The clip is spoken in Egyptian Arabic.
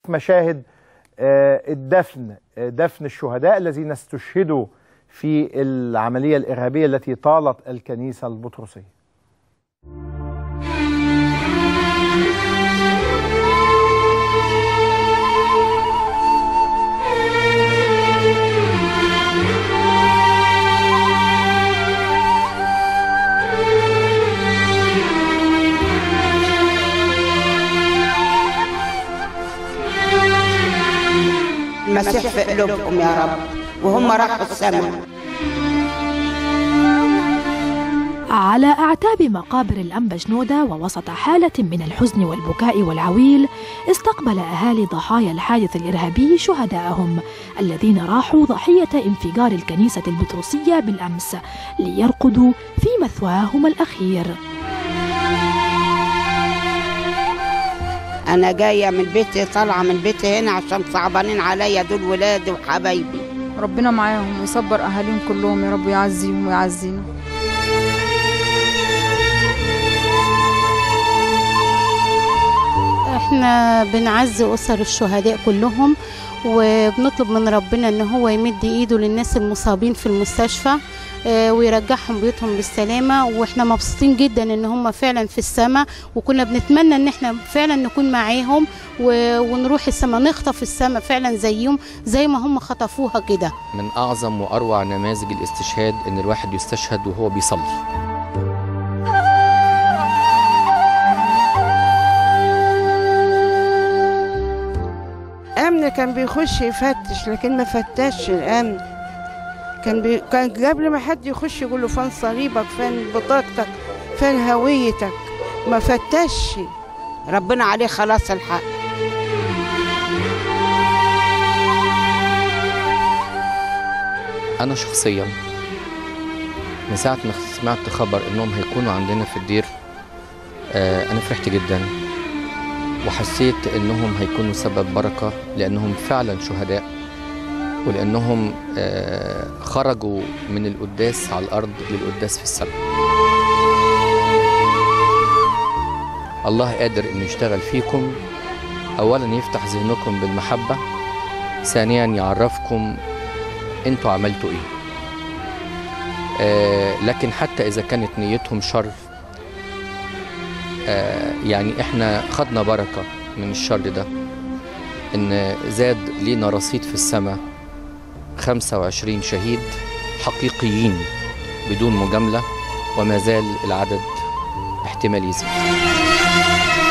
مشاهد آه، الدفن آه، دفن الشهداء الذين استشهدوا في العملية الإرهابية التي طالت الكنيسة البطرسية المسيح في قلوبكم يا رب وهم راحوا السماء على أعتاب مقابر الأنبا شنودة ووسط حالة من الحزن والبكاء والعويل استقبل أهالي ضحايا الحادث الإرهابي شهداءهم الذين راحوا ضحية انفجار الكنيسة البطرسية بالأمس ليرقدوا في مثواهم الأخير انا جايه من بيتي طالعه من بيتي هنا عشان صعبانين عليا دول ولادي وحبايبي ربنا معاهم ويصبر اهاليهم كلهم يا رب ويعزيهم ويعزينا احنا بنعزي اسر الشهداء كلهم وبنطلب من ربنا ان هو يمد ايده للناس المصابين في المستشفى آه، ويرجعهم بيوتهم بالسلامه واحنا مبسوطين جدا ان هم فعلا في السماء وكنا بنتمنى ان احنا فعلا نكون معاهم و- ونروح السماء نخطف السماء فعلا زيهم زي ما هم خطفوها كده من أعظم وأروع نماذج الاستشهاد إن الواحد يستشهد وهو بيصلي امن كان بيخش يفتش لكن ما فتش الامن كان بي... كان قبل ما حد يخش يقول له فين صليبك فين بطاقتك فين هويتك ما فتش ربنا عليه خلاص الحق أنا شخصيا من ساعة ما سمعت خبر إنهم هيكونوا عندنا في الدير آه، أنا فرحت جدا وحسيت إنهم هيكونوا سبب بركة لأنهم فعلا شهداء ولأنهم آه، خرجوا من القداس على الأرض للقداس في السماء الله قادر إنه يشتغل فيكم أولا يفتح ذهنكم بالمحبة ثانيا يعرفكم انتوا عملتوا ايه آه لكن حتى اذا كانت نيتهم شر آه يعني احنا خدنا بركة من الشر ده ان زاد لينا رصيد في السماء 25 شهيد حقيقيين بدون مجاملة وما زال العدد احتمال يزيد